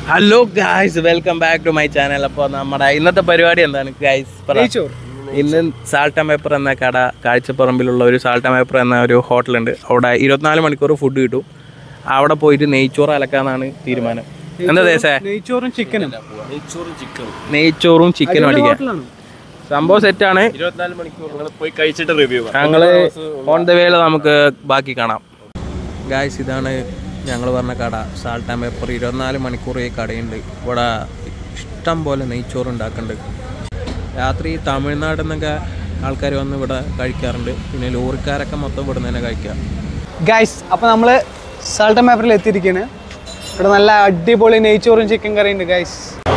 Hello guys welcome back to my channel അപ്പോൾ നമ്മുടെ ഇന്നത്തെ പരിപാടി എന്താണ് ഗായ്സ് ഇന്ന് സാൾട്ട് ആൻഡ് പേപ്പർ എന്ന കട കാഴ്ചപ്പറമ്പിലുള്ള ഒരു സാൾട്ട് ആൻഡ് പേപ്പർ എന്ന ഒരു ഹോട്ടലുണ്ട് അവിടെ ഇരുപത്തിനാല് മണിക്കൂർ ഫുഡ് കിട്ടും അവിടെ പോയിട്ട് നെയ്ച്ചോറ് അലക്കാന്നാണ് തീരുമാനം എന്താ ദേശേ നെയ്ച്ചോറും ചിക്കനും നെയ്ച്ചോറും ചിക്കനും അടിക്കാൻ ഹോട്ടലാണ് സംഭവം സെറ്റാണ് ഇരുപത്തിനാല് മണിക്കൂർ നിങ്ങൾ പോയി കഴിച്ചിട്ട് റിവ്യൂ ഞങ്ങള് ഓൺ ദ വേയിൽ നമുക്ക് ബാക്കി കാണാം ഗായ്സ് ഇതാണ് ഞങ്ങൾ പറഞ്ഞ കട സാൾട്ട് ആൻഡ് പേപ്പർ ഇരുപത്തിനാല് മണിക്കൂർ ഈ കടയുണ്ട് ഇവിടെ ഇഷ്ടം പോലെ നെയ്ച്ചോറ് ഉണ്ടാക്കുന്നുണ്ട് രാത്രി തമിഴ്നാട്ടിൽ നിന്നൊക്കെ ആൾക്കാർ വന്ന് ഇവിടെ കഴിക്കാറുണ്ട് പിന്നെ ലോറിക്കാരൊക്കെ മൊത്തം ഇവിടെ നിന്ന് തന്നെ കഴിക്കുക ഗൈസ് അപ്പോൾ നമ്മൾ സാൾട്ടൻ പേപ്പറിൽ എത്തിയിരിക്കുകയാണ് ഇവിടെ നല്ല അടിപൊളി നെയ്ച്ചോറും ചിക്കൻ കറിയും ഉണ്ട് ഗൈസ്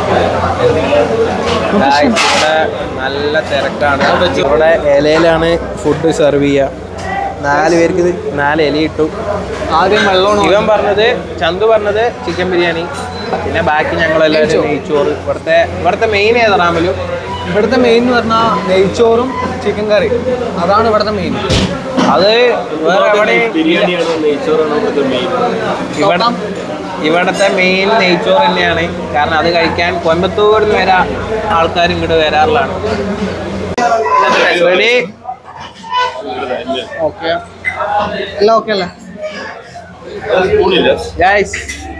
Guys, ഇവിടെ നല്ല തിരക്കാണ് ഇവിടെ ഇലയിലാണ് ഫുഡ് സെർവ് ചെയ്യുക നാല് പേർക്ക് ഇത് നാല് ഇല ഇട്ടു ആദ്യം വെള്ളമാണ് ഇവൻ പറഞ്ഞത് ചന്തു പറഞ്ഞത് ചിക്കൻ ബിരിയാണി പിന്നെ ബാക്കി ഞങ്ങളെല്ലാവരും നെയ്ച്ചോറ് ഇവിടുത്തെ ഇവിടുത്തെ മെയിൻ ഏതാ റാമലു ഇവിടുത്തെ മെയിൻ എന്ന് പറഞ്ഞാൽ നെയ്ച്ചോറും ചിക്കൻ കറി അതാണ് ഇവിടുത്തെ മെയിൻ അത് വേറെ എവിടെയും ബിരിയാണിയാണ് നെയ്ച്ചോറാണ് ഇവിടുത്തെ മെയിൻ ഇവിടെ ഇവിടുത്തെ മെയിൻ നെയ്ച്ചോറ് തന്നെയാണ് കാരണം അത് കഴിക്കാൻ കോയമ്പത്തൂരിൽ നിന്ന് വരാ ആൾക്കാർ ഇങ്ങോട്ട് വരാറുള്ളതാണ് റെഡി ഓക്കെ എല്ലാം ഓക്കെ അല്ലേ സ്പൂണില്ല ഗൈസ്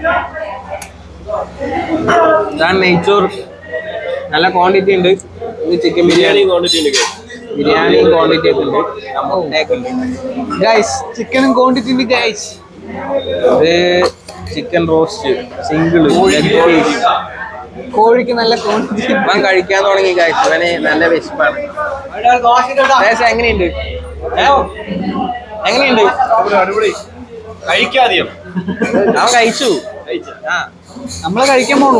ഇതാണ് നെയ്ച്ചോറ് നല്ല ക്വാണ്ടിറ്റി ഉണ്ട് ഇത് ചിക്കൻ ബിരിയാണി ബിരിയാണി ക്വാണ്ടിറ്റി ഉണ്ട് ബിരിയാണി ക്വാണ്ടിറ്റി ഒക്കെ ഉണ്ട് മുട്ടയൊക്കെ ഉണ്ട് ഗൈസ് ചിക്കനും ക്വാണ്ടിറ്റി ഉണ്ട് ഗൈസ് ഇത് ചിക്കൻ റോസ്റ്റ് സിംഗിൾ പീസ് കോഴിക്ക് നല്ല ക്വാണ്ടിറ്റി ഇവൻ കഴിക്കാൻ തുടങ്ങി കഴിച്ചു ഇവന് നല്ല വിശപ്പാണ് ദേശം എങ്ങനെയുണ്ട് ഏ? എങ്ങനെയുണ്ട് അടിപൊളി കഴിക്കാതെയോ അവൻ കഴിച്ചു ആ നമ്മൾ കഴിക്കാൻ പോണു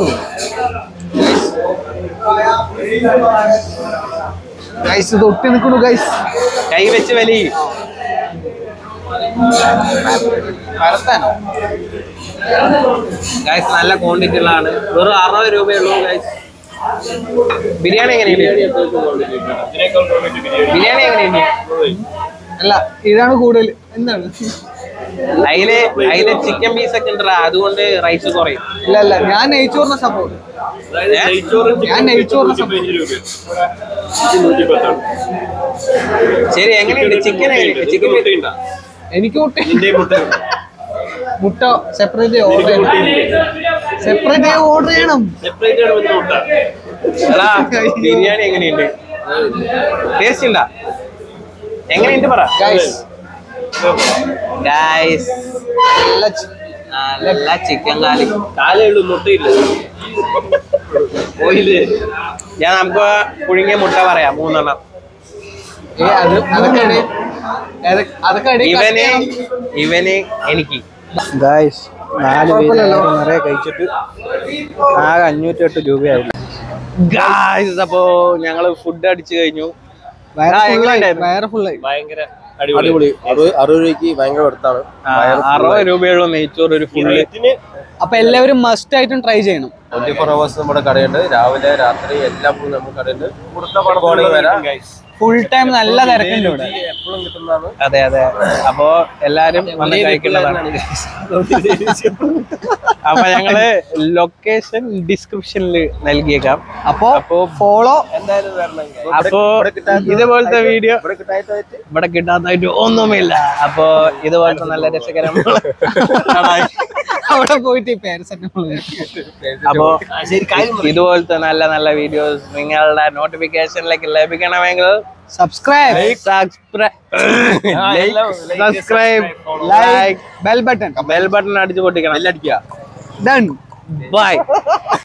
ഗൈസ് തൊട്ടി നിൽക്കണു ഗൈസ് കൈ വെച്ച് വലി പരത്താനോ ഗൈസ് നല്ല ക്വാണ്ടിറ്റി ഉള്ളതാണ് വെറും അറുപത് രൂപയുള്ളൂ ഗൈസ് ബിരിയാണി എങ്ങനെയുണ്ട് ഇതിനേക്കാൾ ക്വാണ്ടിറ്റി ബിരിയാണി ബിരിയാണി എങ്ങനെയുണ്ട് അല്ല ഇതാണ് കൂടുതൽ എന്താണ് അതില് അതില് ചിക്കൻ പീസ് ഒക്കെ ഉണ്ടല്ലോ അതുകൊണ്ട് റൈസ് കുറയും ഇല്ല ഇല്ല ഞാൻ നെയ്ച്ചോറിനെ സപ്പോർട്ട് അതായത് ഏ? നെയ്ച്ചോറും ഞാൻ നെയ്ച്ചോറിന് നൂറ്റിപ്പതിനഞ്ച് രൂപ നൂറ്റി പത്താണ് ശരി എങ്ങനെയുണ്ട് ചിക്കൻ എങ്ങനെയുണ്ട് ചിക്കൻ മുട്ടയുണ്ടോ എനിക്ക് മുട്ട നിന്റെ മുട്ട മുട്ട സെപ്പറേറ്റ് ഓർഡർ ചെയ്യണം സെപ്പറേറ്റ് ഓർഡർ ചെയ്യണം സെപ്പറേറ്റ് ആണ് വന്ന മുട്ട എടാ ബിരിയാണി എങ്ങനെയുണ്ട് ടേസ്റ്റ് ഉണ്ടാ എങ്ങനെയുണ്ട് പറ ഗൈസ് ഗൈസ് നല്ല ചി- നല്ല ചിക്കൻ കാലി കാലേ ഉള്ളൂ മുട്ടയില്ല ഓയില് ഞാൻ നമുക്ക് പുഴുങ്ങിയ മുട്ട പറയാം മൂന്നെണ്ണം ഏ, അത് അതൊക്കെ ഇടയിൽ- ഏതൊക്കെ- അതൊക്കെ ഇടയിൽ cut ഇവന് ചെയ്യണം. ഇവന് എനിക്ക് ഗൈസ് നാല് കുഴപ്പമില്ലല്ലോ. നിറയെ കഴിച്ചിട്ട് ആകെ അഞ്ഞൂറ്റെട്ട് രൂപയായില്ല ഗായ്സ് അപ്പോ ഞങ്ങള് ഫുഡ് അടിച്ചു കഴിഞ്ഞു വയറ് ആ, ഫുള്ളായി എങ്ങനെയുണ്ടായിരുന്നു? വയറ് ഫുള്ളായി ഭയങ്കര അടിപൊളി അറുപത് അറുപത് രൂപയ്ക്ക് ഭയങ്കര അടുത്താണ് ആ, അറുപത് രൂപയുള്ള നെയ്ച്ചോറ് ഒരു ഫുള്ള് ഇതിന് അപ്പൊ എല്ലാവരും മസ്റ്റ് ആയിട്ടും ട്രൈ ചെയ്യണം ട്വന്റി ഫോർ അവേഴ്സ് നമ്മുടെ കടയുണ്ട് രാവിലെ രാത്രി എല്ലാം നമ്മുടെ കടയുണ്ട് മോർണിംഗ് വരാം ഫുൾ ടൈം നല്ല തിരക്കുണ്ട് ഇവിടെ എപ്പോഴും കിട്ടുന്നതാണ് അതെ അതെ അപ്പോ എല്ലാരും വന്ന് കഴിക്കുന്നതാണ് അപ്പൊ ഞങ്ങള് ലൊക്കേഷൻ ഡിസ്ക്രിപ്ഷനിൽ നൽകിയേക്കാം അപ്പോ അപ്പോ ഫോളോ എന്തായാലും വരണം അപ്പോ ഇതുപോലത്തെ വീഡിയോ ഇവിടെ കിട്ടായിട്ട് ഇവിടെ കിട്ടാത്തായിട്ട് ഒന്നുമില്ല അപ്പോ ഇതുപോലത്തെ നല്ല രസകരമായ അവിടെ പോയിട്ട് ഈ പാരസെറ്റമോൾ അപ്പോ ഇതുപോലത്തെ നല്ല നല്ല വീഡിയോസ് നിങ്ങളുടെ നോട്ടിഫിക്കേഷനിലേക്ക് ലഭിക്കണമെങ്കിൽ subscribe subscribe like bell button bell button അടിച്ചു പൊട്ടിക്കണം അടിക്കുക ഡൺ ബൈ